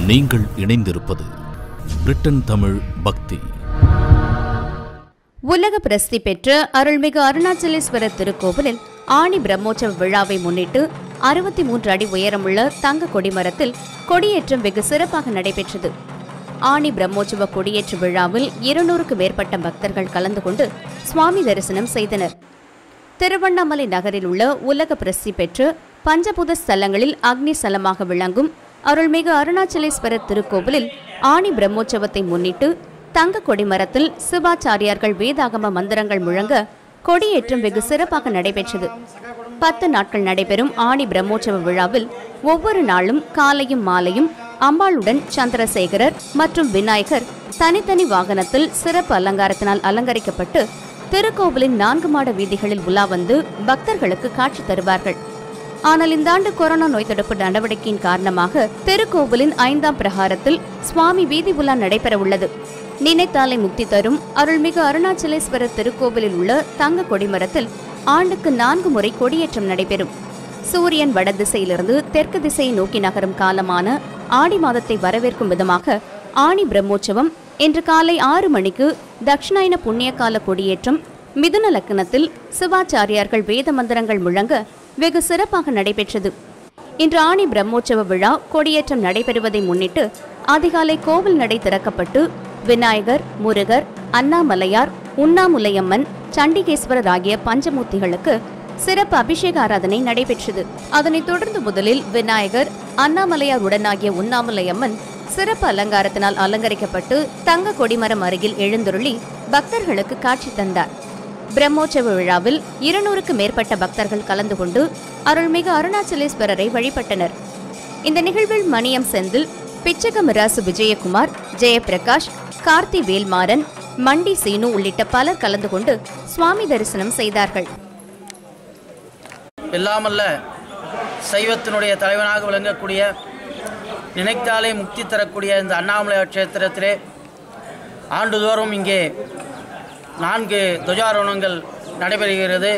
நீங்கள் இணைந்திருப்பது பிரிட்டன் தமிழ் பக்தி உலக பிரசித்தி பெற்ற அருள்மிகு அருணாச்சலேஸ்வரர் திருக்கோவிலில் ஆணி பிரம்மோற்சவ விழாவை முன்னிட்டு அறுபத்தி மூன்று அடி உயரமுள்ள தங்க கொடிமரத்தில் கொடியேற்றம் வெகு சிறப்பாக நடைபெற்றது ஆணி பிரம்மோற்சவ கொடியேற்று விழாவில் இருநூறுக்கு மேற்பட்ட பக்தர்கள் கலந்து கொண்டு சுவாமி தரிசனம் செய்தனர் திருவண்ணாமலை நகரில் உள்ள உலக பிரசித்தி பெற்ற பஞ்சபூத ஸ்தலங்களில் அக்னி ஸ்தலமாக விளங்கும் அருள்மிகு அருணாச்சலேஸ்வரர் திருக்கோவிலில் ஆணி பிரம்மோற்சவத்தை முன்னிட்டு தங்க கொடிமரத்தில் சிவாச்சாரியார்கள் வேதாகம மந்திரங்கள் முழங்க கொடியேற்றம் வெகு சிறப்பாக நடைபெற்றது பத்து நாட்கள் நடைபெறும் ஆணி பிரம்மோற்சவ விழாவில் ஒவ்வொரு நாளும் காலையும் மாலையும் அம்பாளுடன் சந்திரசேகரர் மற்றும் விநாயகர் தனித்தனி வாகனத்தில் சிறப்பு அலங்காரத்தினால் அலங்கரிக்கப்பட்டு திருக்கோவிலின் நான்கு மாட வீதிகளில் உலா வந்து பக்தர்களுக்கு காட்சி தருவார்கள் ஆனால் இந்த ஆண்டு கொரோனா நோய் தடுப்பு நடவடிக்கையின் காரணமாக திருக்கோவிலின் ஐந்தாம் பிரகாரத்தில் சுவாமி வீதி உலா நடைபெற உள்ளது நினைத்தாலை முக்தி தரும் அருள்மிகு அருணாச்சலேஸ்வரர் திருக்கோவிலில் உள்ள தங்க கொடிமரத்தில் ஆண்டுக்கு நான்கு முறை கொடியேற்றம் நடைபெறும் சூரியன் வடதிசையிலிருந்து தெற்கு திசையை நோக்கி நகரும் காலமான ஆடி மாதத்தை வரவேற்கும் விதமாக ஆணி பிரம்மோற்சவம் இன்று காலை ஆறு மணிக்கு தட்சிணாயன புண்ணிய கால கொடியேற்றம் மிதுன லக்கணத்தில் சிவாச்சாரியார்கள் வேத மந்திரங்கள் முழங்க வெகு சிறப்பாக நடைபெற்றது இன்று ஆணி பிரம்மோற்சவ விழா கொடியேற்றம் நடைபெறுவதை முன்னிட்டு அதிகாலை கோவில் நடை திறக்கப்பட்டு விநாயகர் முருகர் அண்ணாமலையார் உண்ணாமுலையம்மன் சண்டிகேஸ்வரர் ஆகிய பஞ்சமூர்த்திகளுக்கு சிறப்பு அபிஷேக ஆராதனை நடைபெற்றது அதனைத் தொடர்ந்து முதலில் விநாயகர் அண்ணாமலையார் உடனாகிய உண்ணாமுலையம்மன் சிறப்பு அலங்காரத்தினால் அலங்கரிக்கப்பட்டு தங்க கொடிமரம் அருகில் எழுந்தருளி பக்தர்களுக்கு காட்சி தந்தார் பிரம்மோற்சவ விழாவில் இருநூறுக்கு மேற்பட்ட பக்தர்கள் கலந்து கொண்டு அருள்மிகு அருணாச்சலேஸ்வரரை வழிபட்டனர் இந்த நிகழ்வில் மணியம் செந்தில் பிச்சக மிராசு விஜயகுமார் ஜெயபிரகாஷ் கார்த்தி வேல்மாறன் மண்டி சீனு உள்ளிட்ட பலர் கலந்து கொண்டு சுவாமி தரிசனம் செய்தார்கள் எல்லாமல்ல சைவத்தினுடைய தலைவனாக விளங்கக்கூடிய நினைத்தாலே முக்தி தரக்கூடிய இந்த அண்ணாமலை க்ஷேத்திரத்திலே ஆண்டுதோறும் இங்கே நான்கு துவஜாரோகணங்கள் நடைபெறுகிறது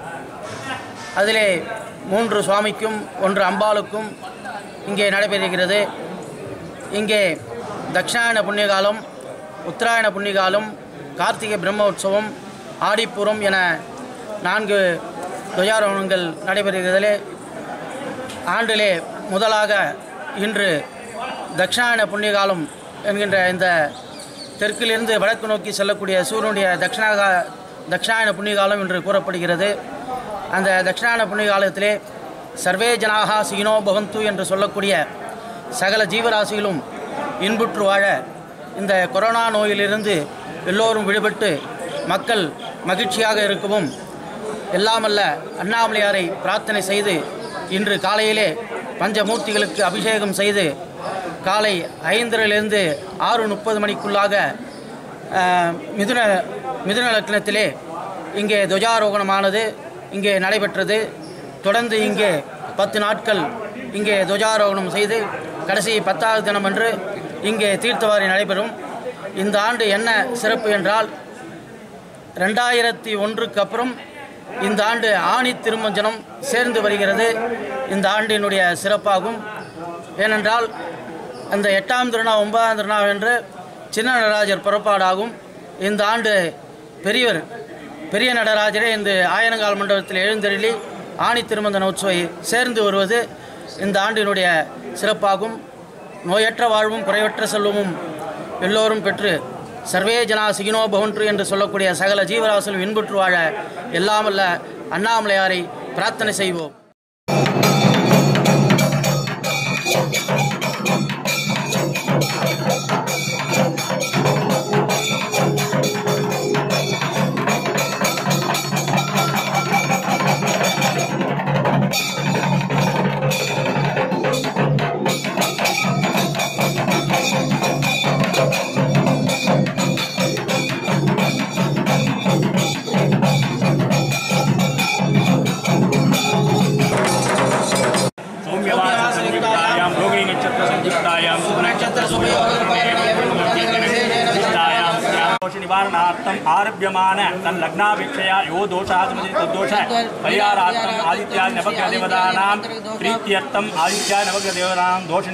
அதிலே மூன்று சுவாமிக்கும் ஒன்று அம்பாளுக்கும் இங்கே நடைபெறுகிறது இங்கே தட்சிணாயன புண்ணியகாலம் உத்தராயண புண்ணியகாலம் கார்த்திகை பிரம்ம உற்சவம் ஆடிப்பூரம் என நான்கு துவஜாரோகணங்கள் நடைபெறுகிறதிலே ஆண்டிலே முதலாக இன்று தட்சிணாயன புண்ணியகாலம் என்கின்ற இந்த தெற்கிலிருந்து வடக்கு நோக்கி செல்லக்கூடிய சூரியனுடைய தட்சிணாக தட்சிணாயன புண்ணியகாலம் என்று கூறப்படுகிறது அந்த தட்சிணாயன புண்ணியகாலத்திலே சர்வே ஜனாகா சீனோ பவந்து என்று சொல்லக்கூடிய சகல ஜீவராசிகளும் இன்புற்று வாழ இந்த கொரோனா நோயிலிருந்து எல்லோரும் விடுபட்டு மக்கள் மகிழ்ச்சியாக இருக்கவும் எல்லாமல்ல அண்ணாமலையாரை பிரார்த்தனை செய்து இன்று காலையிலே பஞ்சமூர்த்திகளுக்கு அபிஷேகம் செய்து காலை ஐந்தரிலிருந்து ஆறு முப்பது மணிக்குள்ளாக ஆஹ், மிதுன மிதுன லக்னத்திலே இங்கே துவஜாரோகணமானது இங்கே நடைபெற்றது தொடர்ந்து இங்கே பத்து நாட்கள் இங்கே துவஜாரோகணம் செய்து கடைசி பத்தாவது தினமன்று இங்கே தீர்த்தவாரி நடைபெறும் இந்த ஆண்டு என்ன சிறப்பு என்றால் ரெண்டாயிரத்தி ஒன்றுக்கு அப்புறம் இந்த ஆண்டு ஆணி திருமஞ்சனம் சேர்ந்து வருகிறது இந்த ஆண்டினுடைய சிறப்பாகும் ஏனென்றால் அந்த எட்டாம் திருநாள் ஒன்பதாம் திருநாள் என்று சின்ன நடராஜர் புறப்பாடாகும் இந்த ஆண்டு பெரியவர் பெரிய நடராஜரே இந்த ஆயனங்கால் மண்டபத்தில் எழுந்தருளி ஆணி திருமந்தன உற்சவை சேர்ந்து வருவது இந்த ஆண்டினுடைய சிறப்பாகும் நோயற்ற வாழ்வும் குறைவற்ற செல்வமும் எல்லோரும் பெற்று சர்வே ஜனா சிகினோ பவன்று என்று சொல்லக்கூடிய சகல ஜீவராசிலும் இன்புற்று வாழ எல்லாமல்ல அண்ணாமலையாரை பிரார்த்தனை செய்வோம் सौम्यवाससंयुक्तायां रोहिणी नक्षत्र संयुक्तायां நட்சத்திர சுபயோக विद्यायां दोष निवारणार्थम आरभ्यमान तन लग्नापेक्षया यो दोषः समति तद्दोष परिहारार्थम आदित्यादि नवग्रह देवतानां प्रीत्यर्थम आदित्यादि नवग्रह देवतानां दोष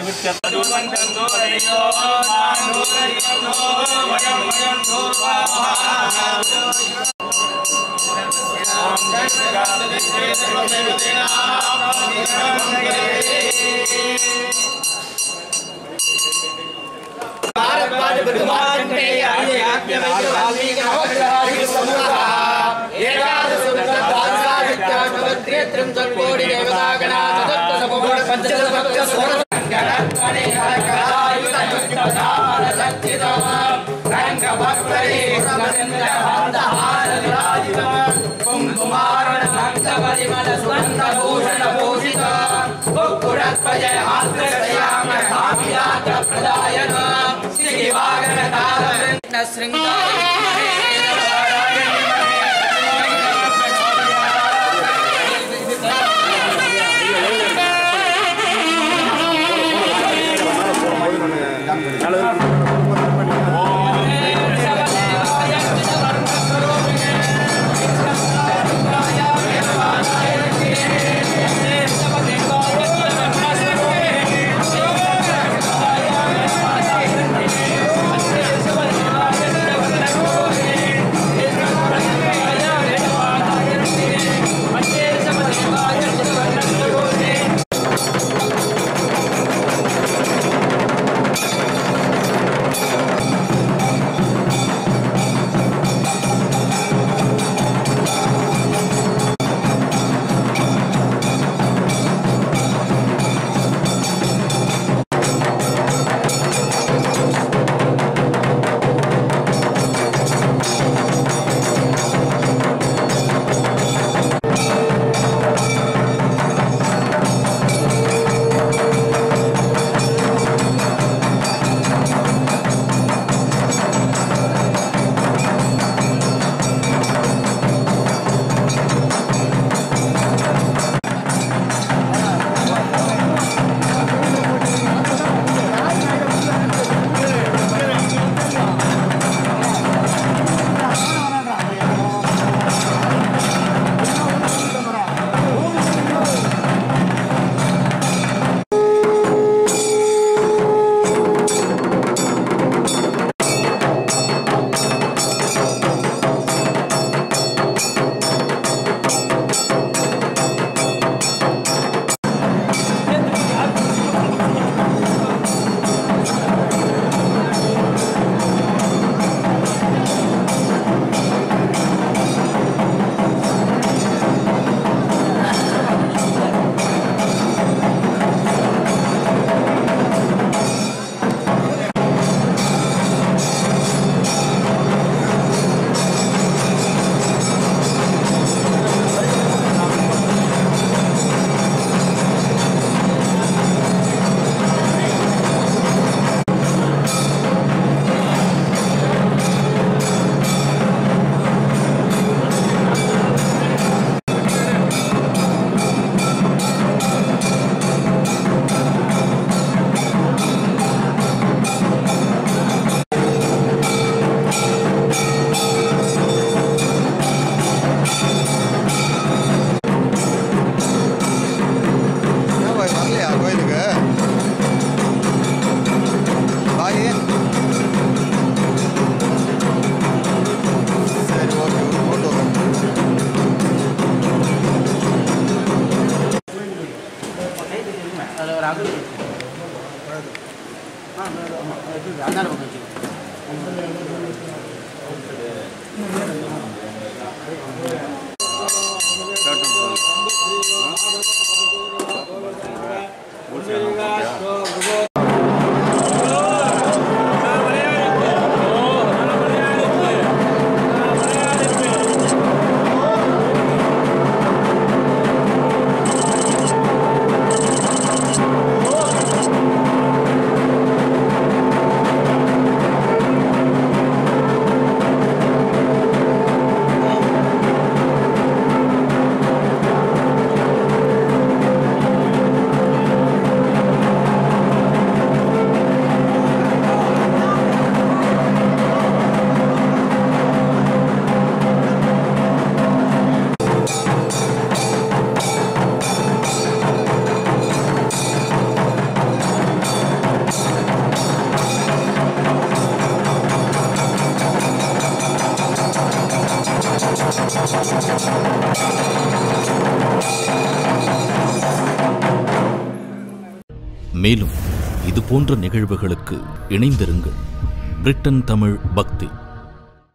ஏன் பாய் வரலையா கோயிலுக்கு பாய் சரி ஓகே போட்டு வரேன் அதில் ஒரு அகல் இருக்கு. ஆ, ஆமா, அது இருக்கு. அந்தாண்ட பக்கம் வச்சுக்கோ. ஆ மேலும் இது போன்ற நிகழ்வுகளுக்கு இணைந்திருங்கள் பிரிட்டன் தமிழ் பக்தி